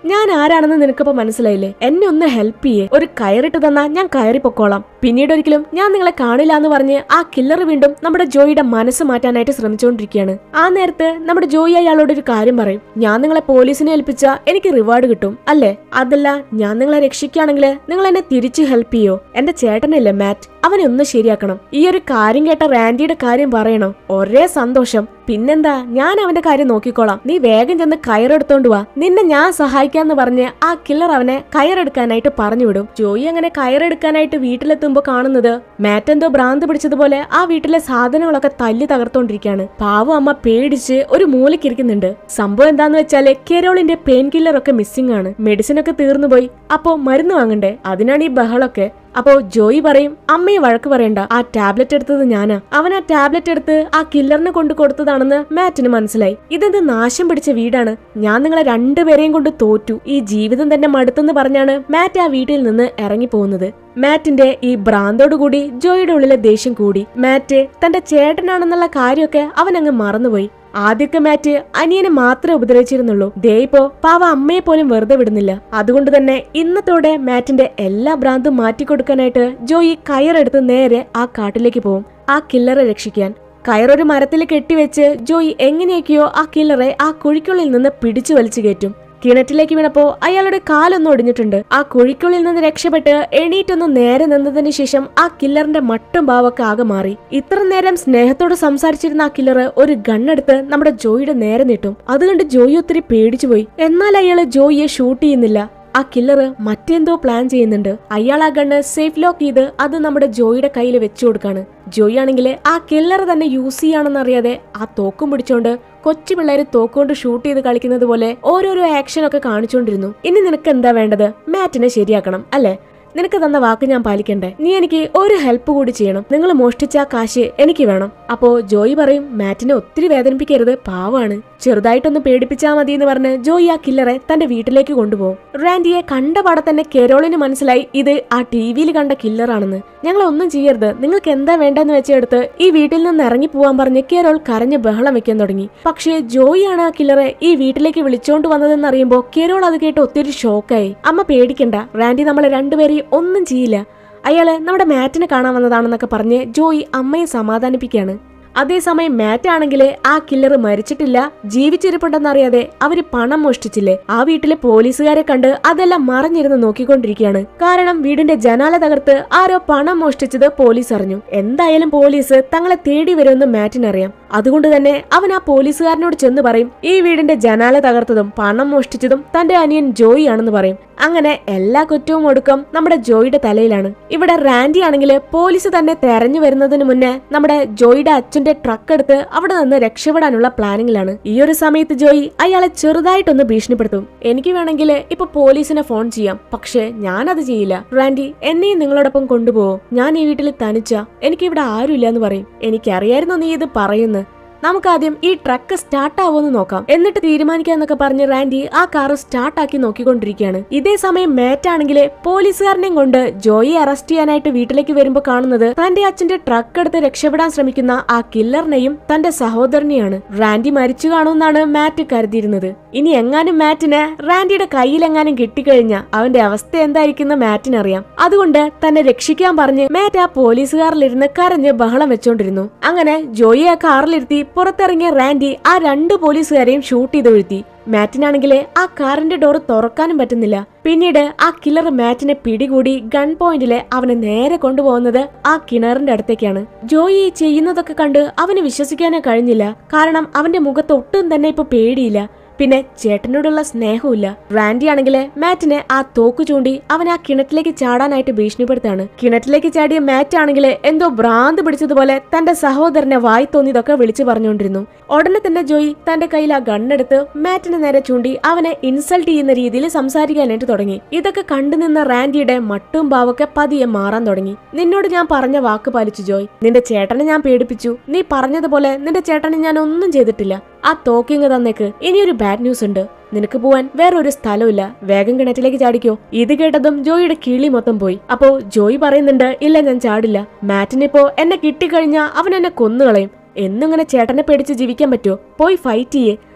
ഞാൻ ആരാണെന്ന് നിനക്കിപ്പോ മനസ്സിലായില്ലേ എന്നെ ഒന്ന് ഹെൽപ്പ് ചെയ്യേ ഒരു കയറിട്ട് തന്നാ ഞാൻ കയറി പൊക്കോളാം പിന്നീട് ഒരിക്കലും ഞാൻ നിങ്ങളെ കാണില്ല എന്ന് പറഞ്ഞ് ആ കില്ലർ വീണ്ടും നമ്മുടെ ജോയിയുടെ മനസ്സ് മാറ്റാനായിട്ട് ശ്രമിച്ചുകൊണ്ടിരിക്കുകയാണ് ആ നേരത്ത് നമ്മുടെ ജോയി അയാളോട് ഒരു കാര്യം പറയും ഞാൻ നിങ്ങളെ പോലീസിനെ ഏൽപ്പിച്ച എനിക്ക് റിവാർഡ് കിട്ടും അല്ലേ അതല്ല ഞാൻ നിങ്ങളെ രക്ഷിക്കുകയാണെങ്കിൽ നിങ്ങൾ എന്നെ തിരിച്ച് ഹെൽപ്പ് ചെയ്യോ എന്റെ ചേട്ടനല്ലേ മാറ്റ് അവനെ ഒന്ന് ശരിയാക്കണം ഈ ഒരു കാര്യം കേട്ട റാൻഡിയുടെ കാര്യം പറയണോ ഒരേ സന്തോഷം പിന്നെന്താ ഞാൻ അവന്റെ കാര്യം നോക്കിക്കോളാം നീ വേഗം ചെന്ന് കയറെടുത്തോണ്ട് വാ നിന്നെ ഞാൻ സഹായിക്കാന്ന് പറഞ്ഞ് ആ കില്ലർ അവനെ കയറെടുക്കാനായിട്ട് പറഞ്ഞു വിടും ജോയി അങ്ങനെ കയറെടുക്കാനായിട്ട് വീട്ടിലെത്തുമ്പോ കാണുന്നത് മാറ്റെന്തോ ഭ്രാന്ത് പിടിച്ചതുപോലെ ആ വീട്ടിലെ സാധനങ്ങളൊക്കെ തല്ലി തകർത്തോണ്ടിരിക്കുകയാണ് പാവം അമ്മ പേടിച്ച് ഒരു മൂലക്കിരിക്കുന്നുണ്ട് സംഭവം എന്താന്ന് വെച്ചാല് കെരോളിന്റെ പെയിൻ കില്ലർ ഒക്കെ മിസ്സിംഗ് ആണ് മെഡിസിൻ ഒക്കെ തീർന്നു പോയി അപ്പോ മരുന്ന് വാങ്ങണ്ടേ അതിനാണ് ഈ ബഹളൊക്കെ അപ്പോ ജോയി പറയും അമ്മയെ വഴക്ക് പറയണ്ട ആ ടാബ്ലറ്റ് എടുത്തത് ഞാനാ അവൻ ആ ടാബ്ലറ്റ് എടുത്ത് ആ കില്ലറിന് കൊണ്ട് കൊടുത്തതാണെന്ന് മാറ്റിന് മനസ്സിലായി ഇതെന്ത് നാശം പിടിച്ച വീടാണ് ഞാൻ നിങ്ങളെ രണ്ടുപേരെയും കൊണ്ട് തോറ്റു ഈ ജീവിതം തന്നെ മടുത്തെന്ന് പറഞ്ഞാണ് മാറ്റ് ആ വീട്ടിൽ നിന്ന് ഇറങ്ങി പോകുന്നത് മാറ്റിന്റെ ഈ ഭ്രാന്തോടുകൂടി ജോയിയുടെ ഉള്ളിലെ ദേഷ്യം കൂടി മാറ്റ് തന്റെ ചേട്ടനാണെന്നുള്ള കാര്യമൊക്കെ അവൻ അങ്ങ് മറന്നുപോയി ആദ്യമൊക്കെ മാറ്റ് അനിയനെ മാത്രമേ ഉപദ്രവിച്ചിരുന്നുള്ളൂ ദേ ഇപ്പോ പാവ അമ്മയെ പോലും വെറുതെ വിടുന്നില്ല അതുകൊണ്ട് തന്നെ ഇന്നത്തോടെ മാറ്റിന്റെ എല്ലാ ഭ്രാന്തും മാറ്റിക്കൊടുക്കാനായിട്ട് ജോയി കയറെടുത്ത് നേരെ ആ കാട്ടിലേക്ക് പോകും ആ കില്ലറെ രക്ഷിക്കാൻ കയറൊരു മരത്തിൽ കെട്ടിവെച്ച് ജോയി എങ്ങനെയൊക്കെയോ ആ കില്ലറെ ആ കുഴിക്കുള്ളിൽ നിന്ന് പിടിച്ചു വലിച്ചു കയറ്റും കിണറ്റിലേക്ക് വീണപ്പോ അയാളുടെ കാലൊന്നും ഒടിഞ്ഞിട്ടുണ്ട് ആ കുഴിക്കുള്ളിൽ നിന്ന് രക്ഷപ്പെട്ട് എണീറ്റൊന്ന് നേരെ നിന്നതിന് ശേഷം ആ കില്ലറിന്റെ മട്ടും ഭാവമൊക്കെ ആകെ മാറി ഇത്ര നേരം സ്നേഹത്തോട് സംസാരിച്ചിരുന്ന ആ കില്ലർ ഒരു ഗണ്ണെടുത്ത് നമ്മുടെ ജോയിയുടെ നേരെ നീട്ടും അതുകണ്ട് ജോയി ഒത്തിരി പേടിച്ചുപോയി എന്നാൽ അയാള് ജോയിയെ ഷൂട്ട് ചെയ്യുന്നില്ല ആ കില്ലർ മറ്റെന്തോ പ്ലാൻ ചെയ്യുന്നുണ്ട് അയാൾ ആ ഗണ്ണ് സേഫ് ലോക്ക് ചെയ്ത് അത് നമ്മുടെ ജോയിയുടെ കയ്യിൽ വെച്ചു കൊടുക്കാണ് ജോയി ആണെങ്കിൽ ആ കില്ലർ തന്നെ യൂസ് ചെയ്യാണെന്ന് അറിയാതെ ആ തോക്കും പിടിച്ചോണ്ട് കൊച്ചു പിള്ളേര് തോക്കുകൊണ്ട് ഷൂട്ട് ചെയ്ത് കളിക്കുന്നത് പോലെ ഓരോരോ ആക്ഷൻ ഒക്കെ കാണിച്ചുകൊണ്ടിരുന്നു ഇനി നിനക്ക് എന്താ വേണ്ടത് മാറ്റിനെ ശരിയാക്കണം അല്ലേ നിനക്ക് തന്ന വാക്ക് ഞാൻ പാലിക്കണ്ടേ നീ എനിക്ക് ഒരു ഹെൽപ്പ് കൂടി ചെയ്യണം നിങ്ങൾ മോഷ്ടിച്ച ആ കാശ് എനിക്ക് വേണം അപ്പോ ജോയി പറയും മാറ്റിനെ ഒത്തിരി വേദനിപ്പിക്കരുത് പാവാണ് ചെറുതായിട്ടൊന്ന് പേടിപ്പിച്ചാ മതി എന്ന് പറഞ്ഞ് ജോയി ആ കില്ലറെ തന്റെ വീട്ടിലേക്ക് കൊണ്ടുപോകും റാൻഡിയെ കണ്ട പാടെ തന്നെ കെരോളിന് മനസ്സിലായി ഇത് ആ ടി വിയിൽ കണ്ട കില്ലറാണെന്ന് ഞങ്ങൾ ഒന്നും ചെയ്യരുത് നിങ്ങൾക്ക് എന്താ വേണ്ടെന്ന് വെച്ചെടുത്ത് ഈ വീട്ടിൽ നിന്ന് ഇറങ്ങി പോവാൻ പറഞ്ഞ് കെരോൾ കരഞ്ഞ് ബഹളം വെക്കാൻ തുടങ്ങി പക്ഷേ ജോയിയാണ് ആ കില്ലറെ ഈ വീട്ടിലേക്ക് വിളിച്ചോണ്ട് വന്നതെന്ന് അറിയുമ്പോൾ കെരോൾ അത് കേട്ട് ഒത്തിരി ഷോക്കായി അമ്മ പേടിക്കണ്ട റാൻഡി നമ്മളെ രണ്ടുപേരെയും ഒന്നും ചെയ്യില്ല അയാള് നമ്മുടെ മാറ്റിനെ കാണാൻ വന്നതാണെന്നൊക്കെ പറഞ്ഞ് ജോയി അമ്മയെ സമാധാനിപ്പിക്കുകയാണ് അതേസമയം മാറ്റ് ആണെങ്കിൽ ആ കില്ലർ മരിച്ചിട്ടില്ല ജീവിച്ചിരിപ്പുണ്ടെന്നറിയാതെ അവര് പണം മോഷ്ടിച്ചില്ലേ ആ വീട്ടിലെ പോലീസുകാരെ കണ്ട് അതെല്ലാം മറഞ്ഞിരുന്ന് നോക്കിക്കൊണ്ടിരിക്കുകയാണ് കാരണം വീടിന്റെ ജനാല തകർത്ത് ആരോ പണം മോഷ്ടിച്ചത് പോലീസ് അറിഞ്ഞു എന്തായാലും പോലീസ് തങ്ങളെ തേടി വരുമെന്ന് മാറ്റിനറിയാം അതുകൊണ്ട് തന്നെ അവൻ ആ പോലീസുകാരനോട് ചെന്ന് പറയും ഈ വീടിന്റെ ജനാല തകർത്തതും പണം മോഷ്ടിച്ചതും തന്റെ അനിയൻ ജോയി ആണെന്ന് പറയും അങ്ങനെ എല്ലാ കുറ്റവും ഒടുക്കം നമ്മുടെ ജോയിയുടെ തലയിലാണ് ഇവിടെ റാൻഡി ആണെങ്കിൽ പോലീസ് തന്നെ തെരഞ്ഞു വരുന്നതിന് മുന്നേ നമ്മുടെ ജോയിയുടെ അച്ഛന്റെ ട്രക്ക് എടുത്ത് അവിടെ നിന്ന് രക്ഷപ്പെടാനുള്ള പ്ലാനിങ്ങിലാണ് ഈ ഒരു സമയത്ത് ജോയി അയാളെ ചെറുതായിട്ടൊന്ന് ഭീഷണിപ്പെടുത്തും എനിക്ക് വേണമെങ്കിൽ ഇപ്പൊ പോലീസിനെ ഫോൺ ചെയ്യാം പക്ഷേ ഞാനത് ചെയ്യില്ല റാൻഡി എന്നെയും നിങ്ങളോടൊപ്പം കൊണ്ടുപോകും ഞാൻ ഈ വീട്ടിൽ തനിച്ച എനിക്ക് ഇവിടെ ആരുമില്ല എന്ന് പറയും എനിക്കറിയായിരുന്നു നീ ഇത് പറയുന്നു നമുക്കാദ്യം ഈ ട്രക്ക് സ്റ്റാർട്ട് ആവുമെന്ന് നോക്കാം എന്നിട്ട് തീരുമാനിക്കാന്നൊക്കെ പറഞ്ഞ് റാൻഡി ആ കാറ് സ്റ്റാർട്ട് ആക്കി നോക്കിക്കൊണ്ടിരിക്കുകയാണ് ഇതേ സമയം മാറ്റ് ആണെങ്കിൽ പോലീസുകാരനെയും കൊണ്ട് ജോയിയെ അറസ്റ്റ് ചെയ്യാനായിട്ട് വീട്ടിലേക്ക് വരുമ്പോൾ കാണുന്നത് തന്റെ അച്ഛന്റെ ട്രക്ക് എടുത്ത് രക്ഷപ്പെടാൻ ശ്രമിക്കുന്ന ആ കില്ലറിനെയും തന്റെ സഹോദരനെയാണ് റാൻഡി മരിച്ചു കാണുമെന്നാണ് മാറ്റ് കരുതിയിരുന്നത് ഇനി എങ്ങാനും മാറ്റിന് റാൻഡിയുടെ കയ്യിലെങ്ങാനും കിട്ടിക്കഴിഞ്ഞ അവന്റെ അവസ്ഥ എന്തായിരിക്കുന്ന മാറ്റിനറിയാം അതുകൊണ്ട് തന്നെ രക്ഷിക്കാൻ പറഞ്ഞ് മാറ്റ് ആ പോലീസുകാരിലിരുന്ന് കരഞ്ഞ് ബഹളം വെച്ചോണ്ടിരുന്നു അങ്ങനെ ജോയിയെ ആ കാറിലിരുത്തി പുറത്തിറങ്ങിയ റാൻഡി ആ രണ്ട് പോലീസുകാരെയും ഷൂട്ട് ചെയ്ത് വീഴ്ത്തി മാറ്റിനാണെങ്കിൽ ആ കാറിന്റെ ഡോർ തുറക്കാനും പറ്റുന്നില്ല പിന്നീട് ആ കില്ലർ മാറ്റിനെ പിടികൂടി ഗൺ പോയിന്റിലെ അവനെ നേരെ കൊണ്ടുപോകുന്നത് ആ കിണറിന്റെ അടുത്തേക്കാണ് ജോയി ഈ ചെയ്യുന്നതൊക്കെ കണ്ട് അവന് വിശ്വസിക്കാനേ കഴിഞ്ഞില്ല കാരണം അവന്റെ മുഖത്ത് ഒട്ടും തന്നെ ഇപ്പൊ പേടിയില്ല പിന്നെ ചേട്ടനോടുള്ള സ്നേഹമില്ല റാൻഡി ആണെങ്കിൽ മാറ്റിനെ ആ തോക്ക് ചൂണ്ടി അവൻ ആ കിണറ്റിലേക്ക് ചാടാനായിട്ട് ഭീഷണിപ്പെടുത്താണ് കിണറ്റിലേക്ക് ചാടിയ മാറ്റ് ആണെങ്കിൽ എന്തോ ഭ്രാന്ത് പിടിച്ചതുപോലെ തന്റെ സഹോദരനെ വായി തോന്നിയതൊക്കെ വിളിച്ചു പറഞ്ഞുകൊണ്ടിരുന്നു ഉടനെ തന്നെ ജോയി തന്റെ കയ്യിൽ ആ ഗണ്ണെടുത്ത് മാറ്റിന് നേരെ ചൂണ്ടി അവനെ ഇൻസൾട്ട് ചെയ്യുന്ന രീതിയിൽ സംസാരിക്കാനായിട്ട് തുടങ്ങി ഇതൊക്കെ കണ്ടു നിന്ന റാൻഡിയുടെ മട്ടും ഭാവൊക്കെ പതിയെ മാറാൻ തുടങ്ങി നിന്നോട് ഞാൻ പറഞ്ഞ വാക്ക് പാലിച്ചു ജോയ് നിന്റെ ചേട്ടനെ ഞാൻ പേടിപ്പിച്ചു നീ പറഞ്ഞതുപോലെ നിന്റെ ചേട്ടനെ ഞാൻ ഒന്നും ചെയ്തിട്ടില്ല ആ തോക്കിങ് തന്നേക്ക് ഇനിയൊരു ബാഡ് ന്യൂസ് ഉണ്ട് നിനക്ക് പോവാൻ വേറൊരു സ്ഥലമില്ല വേഗം കിണറ്റിലേക്ക് ചാടിക്കോ ഇത് കേട്ടതും ജോയിയുടെ കിളി മൊത്തം പോയി അപ്പോ ജോയി പറയുന്നുണ്ട് ഇല്ല ഞാൻ ചാടില്ല മാറ്റിനിപ്പോ എന്നെ കിട്ടിക്കഴിഞ്ഞാ അവൻ എന്നെ കൊന്നുകളയും എന്നിങ്ങനെ ചേട്ടനെ പേടിച്ച് ജീവിക്കാൻ പറ്റുമോ പോയി ഫൈറ്റ് ചെയ്യേ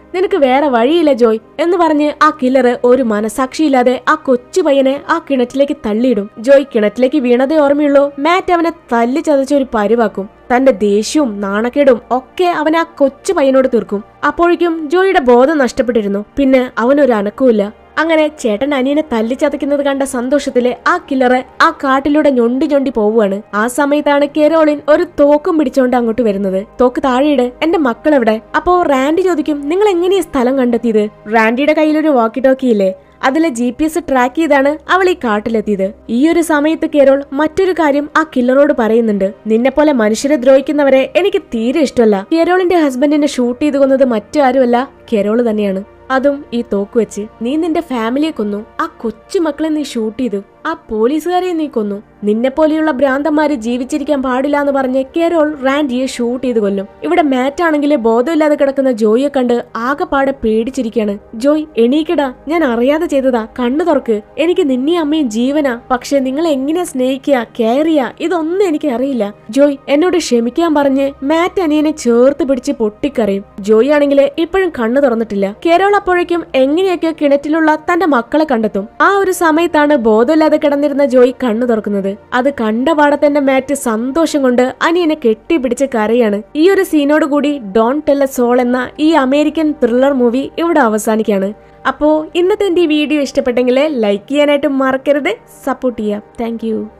നിനക്ക് വേറെ വഴിയില്ല ജോയ് എന്ന് പറഞ്ഞ് ആ കില്ലർ ഒരു മനസാക്ഷിയില്ലാതെ ആ കൊച്ചു പയ്യനെ ആ കിണറ്റിലേക്ക് തള്ളിയിടും ജോയ് കിണറ്റിലേക്ക് വീണതേ ഓർമ്മയുള്ളൂ മാറ്റ് അവനെ തല്ലി ചതച്ച ഒരു പരിവാക്കും തന്റെ ദേഷ്യവും നാണക്കേടും ഒക്കെ അവൻ ആ കൊച്ചു പയ്യനോട് തീർക്കും അപ്പോഴേക്കും ജോയിയുടെ ബോധം നഷ്ടപ്പെട്ടിരുന്നു പിന്നെ അവനൊരു അനക്കവുമില്ല അങ്ങനെ ചേട്ടൻ അനിയനെ തല്ലിച്ചതയ്ക്കുന്നത് കണ്ട സന്തോഷത്തില് ആ കില്ലറ് ആ കാട്ടിലൂടെ ഞൊണ്ടി ഞൊണ്ടി പോവുകയാണ് ആ സമയത്താണ് കെരോളിൻ ഒരു തോക്കും പിടിച്ചോണ്ട് അങ്ങോട്ട് വരുന്നത് തോക്ക് താഴെയിട് എന്റെ മക്കൾ എവിടെ അപ്പോ റാൻഡി ചോദിക്കും നിങ്ങൾ എങ്ങനെയാ സ്ഥലം കണ്ടെത്തിയത് റാൻഡിയുടെ കയ്യിലൊരു വാക്കി ടോക്കി ഇല്ലേ അതിലെ ജി പി എസ് ട്രാക്ക് ചെയ്താണ് അവൾ ഈ കാട്ടിലെത്തിയത് ഈ ഒരു സമയത്ത് കേരോൾ മറ്റൊരു കാര്യം ആ കില്ലറോട് പറയുന്നുണ്ട് നിന്നെ പോലെ മനുഷ്യരെ ദ്രോഹിക്കുന്നവരെ എനിക്ക് തീരെ ഇഷ്ടമല്ല കേരോളിന്റെ ഹസ്ബൻഡിനെ ഷൂട്ട് ചെയ്തു കൊന്നത് മറ്റു ആരുമല്ല കേരോള് തന്നെയാണ് അതും ഈ തോക്ക് വെച്ച് നീ നിന്റെ ഫാമിലിയെ കൊന്നു ആ കൊച്ചു മക്കളെ നീ ഷൂട്ട് ചെയ്തു ആ പോലീസുകാരെ നീ കൊന്നു നിന്നെ പോലെയുള്ള ഭ്രാന്തന്മാര് ജീവിച്ചിരിക്കാൻ പാടില്ല എന്ന് പറഞ്ഞ് കെരോൾ റാൻഡിയെ ഷൂട്ട് ചെയ്ത് കൊല്ലും ഇവിടെ മാറ്റ് ആണെങ്കിൽ ബോധമില്ലാതെ കിടക്കുന്ന ജോയിയെ കണ്ട് ആകെപ്പാടെ പേടിച്ചിരിക്കാണ് ജോയ് എണീക്കടാ ഞാൻ അറിയാതെ ചെയ്തതാ കണ്ണു തുറക്ക് എനിക്ക് നിന്നെ അമ്മയും ജീവനാ പക്ഷെ നിങ്ങൾ എങ്ങനെ സ്നേഹിക്കുക കെയർ ചെയ്യുക ഇതൊന്നും എനിക്ക് അറിയില്ല ജോയ് എന്നോട് ക്ഷമിക്കാൻ പറഞ്ഞ് മാറ്റ് അനിയനെ ചേർത്ത് പിടിച്ച് പൊട്ടിക്കറിയും ജോയ് ആണെങ്കിൽ ഇപ്പോഴും കണ്ണു തുറന്നിട്ടില്ല കേരള അപ്പോഴേക്കും എങ്ങനെയൊക്കെ കിണറ്റിലുള്ള തന്റെ മക്കളെ കണ്ടെത്തും ആ ഒരു സമയത്താണ് ബോധമില്ലാതെ കിടന്നിരുന്ന ജോയ് കണ്ണു തുറക്കുന്നത് അത് കണ്ട പാടെ തന്നെ മാറ്റ് സന്തോഷം കൊണ്ട് അനിയനെ കെട്ടിപ്പിടിച്ച് കരയാണ് ഈ ഒരു സീനോട് കൂടി ഡോൺ ടെൽ എ സോൾ എന്ന ഈ അമേരിക്കൻ ത്രില്ലർ മൂവി ഇവിടെ അവസാനിക്കാണ് അപ്പോ ഇന്നത്തെ എന്റെ ഈ വീഡിയോ ഇഷ്ടപ്പെട്ടെങ്കിൽ ലൈക്ക് ചെയ്യാനായിട്ട് മറക്കരുത് സപ്പോർട്ട് ചെയ്യാം താങ്ക്